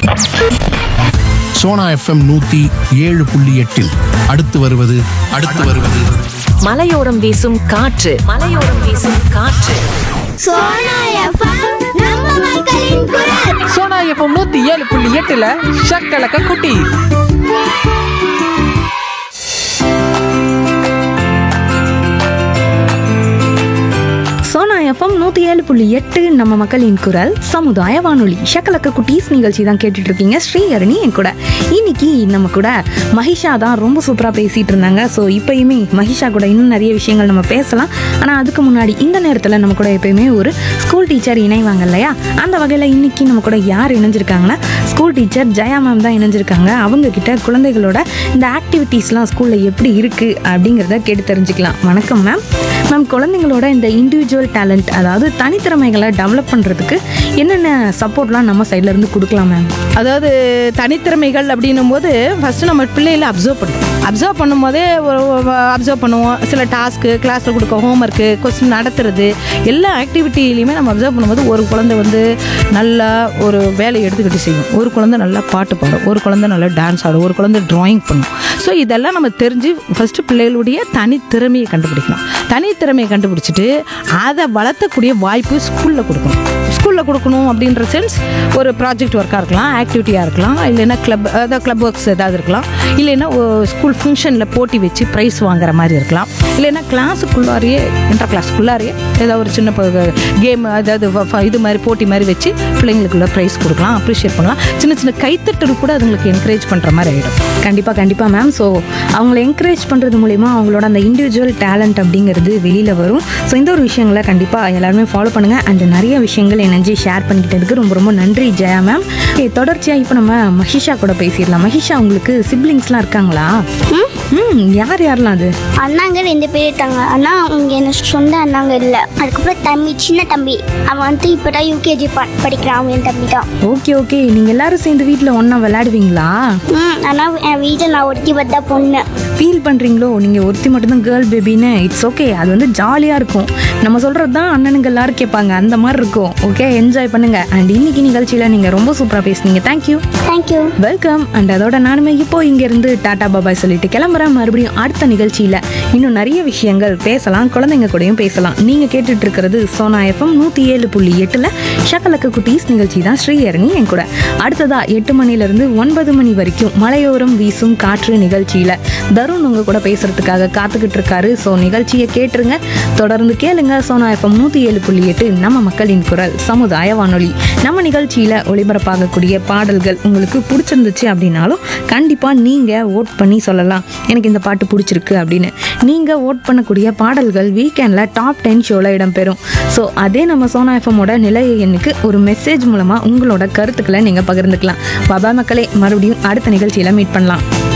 Sona FM நூத்தி ஏழு புள்ளி எட்டில் அடுத்து வருவது அடுத்து வருவது மலையோரம் வீசும் காற்று மலையோரம் வீசும் காற்று சோனா எஃப்எம் நம்ம மக்களின் குரல் சோனா எஃப்எம் நூத்தி ஏழு புள்ளி எட்டுல ஷக்கலக்க குட்டி சோனா எஃப்எம் நூற்றி ஏழு புள்ளி எட்டு நம்ம மக்களின் குரல் சமுதாய வானொலி ஷக்கலக்க குட்டீஸ் நிகழ்ச்சி தான் கேட்டுட்டு இருக்கீங்க ஸ்ரீஹரணி என் கூட இன்னைக்கு நம்ம கூட மகிஷா தான் ரொம்ப சூப்பராக பேசிட்டு இருந்தாங்க ஸோ இப்பயுமே மகிஷா கூட இன்னும் நிறைய விஷயங்கள் நம்ம பேசலாம் ஆனால் அதுக்கு முன்னாடி இந்த நேரத்தில் நம்ம கூட எப்பயுமே ஒரு ஸ்கூல் டீச்சர் இணைவாங்க இல்லையா அந்த வகையில் இன்னைக்கு நம்ம கூட யார் இணைஞ்சிருக்காங்கன்னா ஸ்கூல் டீச்சர் ஜெயா மேம் தான் இணைஞ்சிருக்காங்க அவங்க கிட்ட குழந்தைகளோட இந்த ஆக்டிவிட்டீஸ்லாம் ஸ்கூலில் எப்படி இருக்கு அப்படிங்கிறத கேட்டு தெரிஞ்சுக்கலாம் வணக்கம் மேம் மேம் குழந்தைங்களோட இந்த இண்டிவிஜுவல் டேலண்ட் அதாவது தனித்திறமைகளை டெவலப் பண்ணுறதுக்கு என்னென்ன சப்போர்ட்லாம் நம்ம சைட்ல இருந்து கொடுக்கலாம் மேம் அதாவது தனித்திறமைகள் அப்படின்னும் போது ஃபஸ்ட்டு நம்ம பிள்ளைகளை அப்சர்வ் பண்ணுவோம் அப்சர்வ் பண்ணும்போதே அப்சர்வ் பண்ணுவோம் சில டாஸ்க்கு கிளாஸில் கொடுக்க ஹோம்ஒர்க்கு கொஸ்டின் நடத்துறது எல்லா ஆக்டிவிட்டிலையுமே நம்ம அப்சர்வ் பண்ணும்போது ஒரு குழந்தை வந்து நல்லா ஒரு வேலையை எடுத்துக்கிட்டு செய்யும் ஒரு குழந்தை நல்லா பாட்டு பாடும் ஒரு குழந்தை நல்லா டான்ஸ் ஆடும் ஒரு குழந்தை ட்ராயிங் பண்ணும் ஸோ இதெல்லாம் நம்ம தெரிஞ்சு ஃபஸ்ட்டு பிள்ளைகளுடைய தனித்திறமையை கண்டுபிடிக்கணும் தனித்திறமையை கண்டுபிடிச்சிட்டு அதை வளர்த்தக்கூடிய வாய்ப்பு ஸ்கூலில் கொடுக்கணும் ஸ்கூலில் கொடுக்கணும் அப்படின்ற சென்ஸ் ஒரு ப்ராஜெக்ட் ஒர்க்காக இருக்கலாம் ஆக்டிவிட்டியாக இருக்கலாம் இல்லைன்னா கிளப் அதாவது கிளப் ஒர்க்ஸ் ஏதாவது இருக்கலாம் இல்லைன்னா ஸ்கூல் ஃபங்க்ஷனில் போட்டி வச்சு ப்ரைஸ் வாங்குற மாதிரி இருக்கலாம் இல்லைன்னா கிளாஸுக்குள்ளாரையே இன்டர் கிளாஸுக்குள்ளாரையே ஏதாவது ஒரு சின்ன கேம் அதாவது ஃப- ஃப- இது மாதிரி போட்டி மாதிரி வச்சு பிள்ளைங்களுக்குள்ள ப்ரைஸ் கொடுக்கலாம் அப்ரிஷியேட் பண்ணலாம் சின்ன சின்ன கைத்தட்டல் கூட அதுங்களுக்கு என்கரேஜ் பண்ணுற மாதிரி ஆகிடும் கண்டிப்பாக கண்டிப்பாக மேம் ஸோ அவங்கள என்கரேஜ் பண்ணுறது மூலிமா அவங்களோட அந்த இண்டிவிஜுவல் டேலண்ட் அப்படிங்கிறது வெளியில் வரும் ஸோ இந்த ஒரு விஷயங்களை கண்டிப்பாக எல்லாருமே ஃபாலோ பண்ணுங்கள் அண்ட் நிறைய விஷயங்கள் எனர்ஜி ஷேர் பண்ணிக்கிட்டதுக்கு ரொம்ப ரொம்ப நன்றி ஜெயா மேம் தொடர்ச்சியாக இப்போ நம்ம மஹிஷா கூட பேசிடலாம் மஹிஷா உங்களுக்கு சிப்ளிங்ஸ்லாம் இருக்காங்களா ம் யார் யாரெல்லாம் அது அண்ணாங்க ரெண்டு பேர் இருக்காங்க அண்ணா அவங்க எனக்கு சொந்த அண்ணாங்க இல்லை அதுக்கப்புறம் தம்பி சின்ன தம்பி அவன் வந்து இப்போதான் யூகேஜி படிக்கிறான் அவன் என் தம்பி தான் ஓகே ஓகே நீங்கள் எல்லாரும் சேர்ந்து வீட்டில் ஒன்றா விளையாடுவீங்களா ம் ஆனால் என் வீட்டில் நான் ஒருத்தி பார்த்தா பொண்ணு ஃபீல் பண்ணுறீங்களோ நீங்கள் ஒருத்தி மட்டும்தான் கேர்ள் பேபின்னு இட்ஸ் ஓகே அது வந்து ஜாலியாக இருக்கும் நம்ம சொல்கிறது தான் அண்ணனுங்க எல்லாரும் கேட்பாங்க அந்த மாதிரி இருக்கும் ஓகே என்ஜாய் பண்ணுங்க அண்ட் இன்னைக்கு நிகழ்ச்சியில் நீங்கள் ரொம்ப சூப்பராக பேசுனீங்க தேங்க்யூ தேங்க்யூ வெல்கம் அண்ட் அதோட நானுமே இப்போ இங்கேருந்து டாடா பாபாய் சொல்லிட்டு கிளம்புறேன் மறுபடியும் அடுத்த நிகழ்ச்சியில் இன்னும் நிறைய விஷயங்கள் பேசலாம் குழந்தைங்க கூடயும் பேசலாம் நீங்கள் கேட்டுட்டு இருக்கிறது சோனா எஃப்எம் நூற்றி ஏழு புள்ளி எட்டில் ஷக்கலக்க குட்டீஸ் நிகழ்ச்சி தான் ஸ்ரீஹரணி என் கூட அடுத்ததா எட்டு மணிலேருந்து ஒன்பது மணி வரைக்கும் மலையோரம் வீசும் காற்று நிகழ்ச்சியில் தருண் உங்க கூட பேசுறதுக்காக காத்துக்கிட்டு இருக்காரு ஸோ நிகழ்ச்சியை கேட்டுருங்க தொடர்ந்து கேளுங்க சோனா எஃப்எம் நூற்றி ஏழு புள்ளி எட்டு நம்ம மக்களின் குரல் சமுதாய வானொலி நம்ம நிகழ்ச்சியில் ஒளிபரப்பாகக்கூடிய பாடல்கள் உங்களுக்கு பிடிச்சிருந்துச்சு அப்படின்னாலும் கண்டிப்பாக நீங்கள் ஓட் பண்ணி சொல்லலாம் எனக்கு இந்த பாட்டு பிடிச்சிருக்கு அப்படின்னு நீங்கள் ஓட் பண்ணக்கூடிய பாடல்கள் வீக்கெண்டில் டாப் டென் ஷோவில் இடம்பெறும் ஸோ அதே நம்ம சோனா எஃப்எம்மோட நிலைய எண்ணுக்கு ஒரு மெசேஜ் மூலமாக உங்களோட கருத்துக்களை நீங்கள் பகிர்ந்துக்கலாம் பாபா மக்களே மறுபடியும் அடுத்த நிகழ்ச்சியில் மீட் பண்ணலாம்